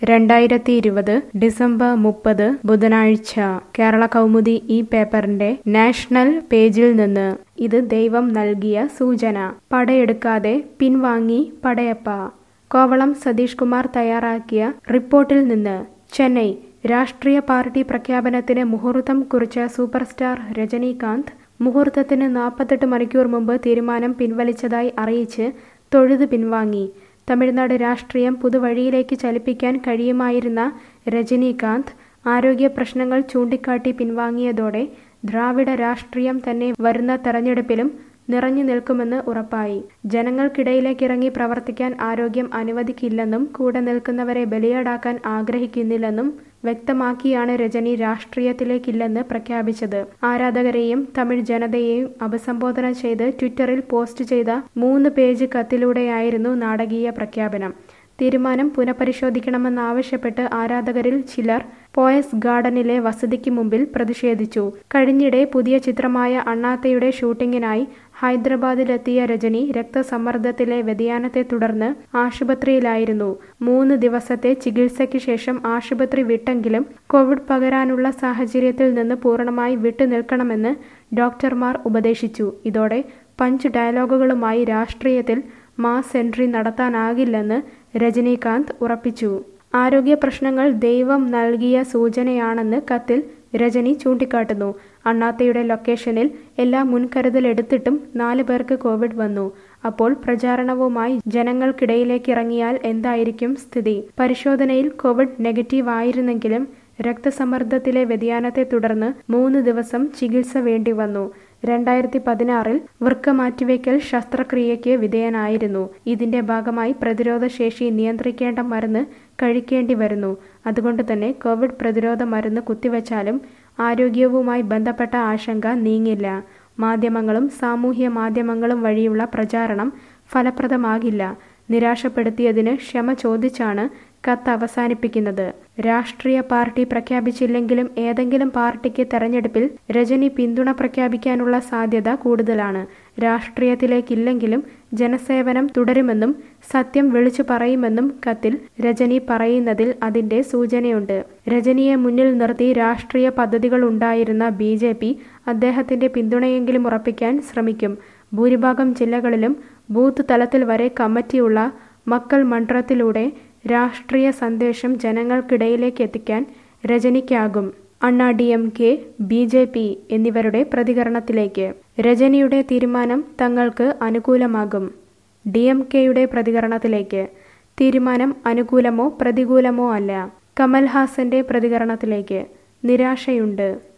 രണ്ടായിരത്തി ഇരുപത് ഡിസംബർ മുപ്പത് ബുധനാഴ്ച കേരള കൗമുദി ഈ പേപ്പറിന്റെ നാഷണൽ പേജിൽ നിന്ന് ഇത് ദൈവം നൽകിയ സൂചന പടയെടുക്കാതെ പിൻവാങ്ങി പടയപ്പ കോവളം സതീഷ് കുമാർ തയ്യാറാക്കിയ റിപ്പോർട്ടിൽ നിന്ന് ചെന്നൈ രാഷ്ട്രീയ പാർട്ടി പ്രഖ്യാപനത്തിന് മുഹൂർത്തം കുറിച്ച സൂപ്പർ സ്റ്റാർ രജനീകാന്ത് മുഹൂർത്തത്തിന് നാൽപ്പത്തെട്ട് മണിക്കൂർ മുമ്പ് തീരുമാനം പിൻവലിച്ചതായി അറിയിച്ച് തൊഴുത് പിൻവാങ്ങി തമിഴ്നാട് രാഷ്ട്രീയം പുതുവഴിയിലേക്ക് ചലിപ്പിക്കാൻ കഴിയുമായിരുന്ന രജനീകാന്ത് ആരോഗ്യ പ്രശ്നങ്ങൾ ചൂണ്ടിക്കാട്ടി പിൻവാങ്ങിയതോടെ ദ്രാവിഡ രാഷ്ട്രീയം തന്നെ വരുന്ന തെരഞ്ഞെടുപ്പിലും നിറഞ്ഞു നിൽക്കുമെന്ന് ഉറപ്പായി ജനങ്ങൾക്കിടയിലേക്കിറങ്ങി പ്രവർത്തിക്കാൻ ആരോഗ്യം അനുവദിക്കില്ലെന്നും കൂടെ നിൽക്കുന്നവരെ ബലിയാടാക്കാൻ ആഗ്രഹിക്കുന്നില്ലെന്നും വ്യക്തമാക്കിയാണ് രജനി രാഷ്ട്രീയത്തിലേക്കില്ലെന്ന് പ്രഖ്യാപിച്ചത് ആരാധകരെയും തമിഴ് ജനതയെയും അഭിസംബോധന ചെയ്ത് ട്വിറ്ററിൽ പോസ്റ്റ് ചെയ്ത മൂന്ന് പേജ് കത്തിലൂടെയായിരുന്നു നാടകീയ പ്രഖ്യാപനം തീരുമാനം പുനഃപരിശോധിക്കണമെന്നാവശ്യപ്പെട്ട് ആരാധകരിൽ ചിലർ പോയസ് ഗാർഡനിലെ വസതിക്ക് മുമ്പിൽ പ്രതിഷേധിച്ചു കഴിഞ്ഞിടെ പുതിയ ചിത്രമായ അണ്ണാത്തയുടെ ഷൂട്ടിങ്ങിനായി ഹൈദരാബാദിലെത്തിയ രജനി രക്തസമ്മർദ്ദത്തിലെ വ്യതിയാനത്തെ തുടർന്ന് ആശുപത്രിയിലായിരുന്നു മൂന്ന് ദിവസത്തെ ചികിത്സയ്ക്ക് ശേഷം ആശുപത്രി വിട്ടെങ്കിലും കോവിഡ് പകരാനുള്ള സാഹചര്യത്തിൽ നിന്ന് പൂർണ്ണമായി വിട്ടുനിൽക്കണമെന്ന് ഡോക്ടർമാർ ഉപദേശിച്ചു ഇതോടെ പഞ്ച് ഡയലോഗുകളുമായി രാഷ്ട്രീയത്തിൽ മാസ് എൻട്രി നടത്താനാകില്ലെന്ന് രജനീകാന്ത് ഉറപ്പിച്ചു ആരോഗ്യ പ്രശ്നങ്ങൾ ദൈവം നൽകിയ സൂചനയാണെന്ന് കത്തിൽ രജനി ചൂണ്ടിക്കാട്ടുന്നു അണ്ണാത്തയുടെ ലൊക്കേഷനിൽ എല്ലാ മുൻകരുതലെടുത്തിട്ടും നാല് പേർക്ക് കോവിഡ് വന്നു അപ്പോൾ പ്രചാരണവുമായി ജനങ്ങൾക്കിടയിലേക്ക് ഇറങ്ങിയാൽ എന്തായിരിക്കും സ്ഥിതി പരിശോധനയിൽ കോവിഡ് നെഗറ്റീവ് ആയിരുന്നെങ്കിലും രക്തസമ്മർദ്ദത്തിലെ വ്യതിയാനത്തെ തുടർന്ന് മൂന്ന് ദിവസം ചികിത്സ വേണ്ടി വന്നു രണ്ടായിരത്തി പതിനാറിൽ വൃക്ക മാറ്റിവെക്കൽ ശസ്ത്രക്രിയയ്ക്ക് വിധേയനായിരുന്നു ഇതിന്റെ ഭാഗമായി പ്രതിരോധ ശേഷി നിയന്ത്രിക്കേണ്ട മരുന്ന് കഴിക്കേണ്ടി വരുന്നു അതുകൊണ്ട് തന്നെ കോവിഡ് പ്രതിരോധ മരുന്ന് കുത്തിവച്ചാലും ആരോഗ്യവുമായി ബന്ധപ്പെട്ട ആശങ്ക നീങ്ങില്ല മാധ്യമങ്ങളും സാമൂഹ്യ മാധ്യമങ്ങളും വഴിയുള്ള പ്രചാരണം ഫലപ്രദമാകില്ല നിരാശപ്പെടുത്തിയതിന് ക്ഷമ ചോദിച്ചാണ് കത്ത് അവസാനിപ്പിക്കുന്നത് രാഷ്ട്രീയ പാർട്ടി പ്രഖ്യാപിച്ചില്ലെങ്കിലും ഏതെങ്കിലും പാർട്ടിക്ക് തെരഞ്ഞെടുപ്പിൽ രജനി പിന്തുണ പ്രഖ്യാപിക്കാനുള്ള സാധ്യത കൂടുതലാണ് രാഷ്ട്രീയത്തിലേക്കില്ലെങ്കിലും ജനസേവനം തുടരുമെന്നും സത്യം വിളിച്ചു പറയുമെന്നും കത്തിൽ രജനി പറയുന്നതിൽ അതിന്റെ സൂചനയുണ്ട് രജനിയെ മുന്നിൽ നിർത്തി രാഷ്ട്രീയ പദ്ധതികൾ ഉണ്ടായിരുന്ന ബി ജെ പി അദ്ദേഹത്തിന്റെ പിന്തുണയെങ്കിലും ഉറപ്പിക്കാൻ ശ്രമിക്കും ഭൂരിഭാഗം ജില്ലകളിലും ബൂത്ത് തലത്തിൽ വരെ കമ്മിറ്റിയുള്ള മക്കൾ മണ്ഡലത്തിലൂടെ രാഷ്ട്രീയ സന്ദേശം ജനങ്ങൾക്കിടയിലേക്ക് എത്തിക്കാൻ രജനിക്കാകും Anna D M K B J P എന്നിവരുടെ പ്രതികരണത്തിലേക്ക് രജനിയുടെ തീരുമാനം തങ്ങൾക്ക് അനുകൂലമാകും ഡി എം കെയുടെ പ്രതികരണത്തിലേക്ക് തീരുമാനം അനുകൂലമോ പ്രതികൂലമോ അല്ല കമൽഹാസന്റെ പ്രതികരണത്തിലേക്ക് നിരാശയുണ്ട്